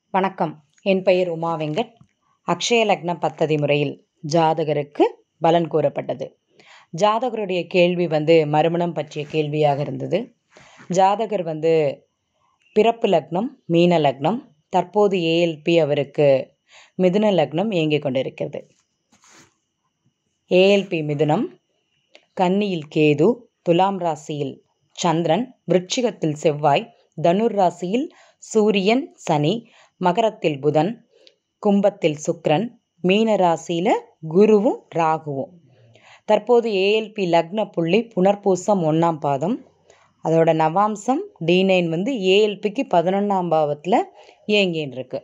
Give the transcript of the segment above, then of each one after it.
வணக்கம் என் பெயர் உமா வெங்கட் அக்ஷய லக்ன பத்ததி முறையில் ஜாதகருக்கு பலன் கூறப்பட்டது ஜாதகருடைய கேள்வி வந்து மறுமணம் பற்றிய கேள்வியாக இருந்தது ஜாதகர் வந்து பிறப்பு லக்னம் மீன லக்னம் தற்போது ஏஎல்பி அவருக்கு மிதுன லக்னம் இயங்கிக் கொண்டிருக்கிறது ஏஎல்பி மிதுனம் கன்னியில் கேது துலாம் ராசியில் சந்திரன் விருச்சிகத்தில் செவ்வாய் தனுர் ராசியில் சூரியன் சனி மகரத்தில் புதன் கும்பத்தில் சுக்கிரன் மீன ராசியில் குருவும் ராகுவும் தற்போது ஏஎல்பி லக்ன புள்ளி புனர்பூசம் ஒன்றாம் பாதம் அதோட நவாம்சம் டி நைன் வந்து ஏஎல்பிக்கு பதினொன்றாம் பாவத்தில் இயங்கின்னு இருக்கு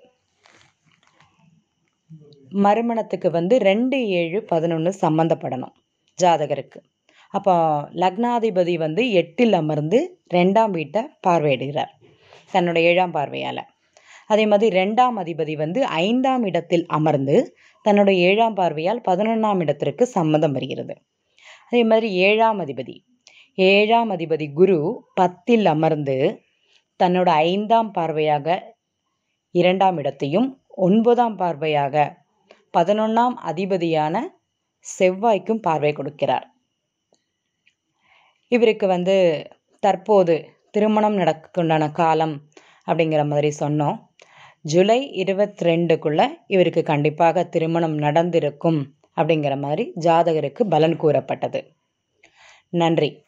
மறுமணத்துக்கு வந்து ரெண்டு ஏழு பதினொன்று சம்மந்தப்படணும் ஜாதகருக்கு அப்போ லக்னாதிபதி வந்து எட்டில் அமர்ந்து ரெண்டாம் வீட்டை பார்வையிடுகிறார் தன்னோட ஏழாம் பார்வையால் அதே மாதிரி ரெண்டாம் அதிபதி வந்து ஐந்தாம் இடத்தில் அமர்ந்து தன்னோட ஏழாம் பார்வையால் பதினொன்றாம் இடத்திற்கு சம்மதம் வருகிறது அதே மாதிரி ஏழாம் அதிபதி ஏழாம் அதிபதி குரு பத்தில் அமர்ந்து தன்னோட ஐந்தாம் பார்வையாக இரண்டாம் இடத்தையும் ஒன்பதாம் பார்வையாக பதினொன்றாம் அதிபதியான செவ்வாய்க்கும் பார்வை கொடுக்கிறார் இவருக்கு வந்து தற்போது திருமணம் நடக்குண்டான காலம் அப்படிங்கிற மாதிரி சொன்னோம் ஜூலை இருபத்தி ரெண்டுக்குள்ளே இவருக்கு கண்டிப்பாக திருமணம் நடந்திருக்கும் அப்படிங்கிற மாதிரி ஜாதகருக்கு பலன் கூறப்பட்டது நன்றி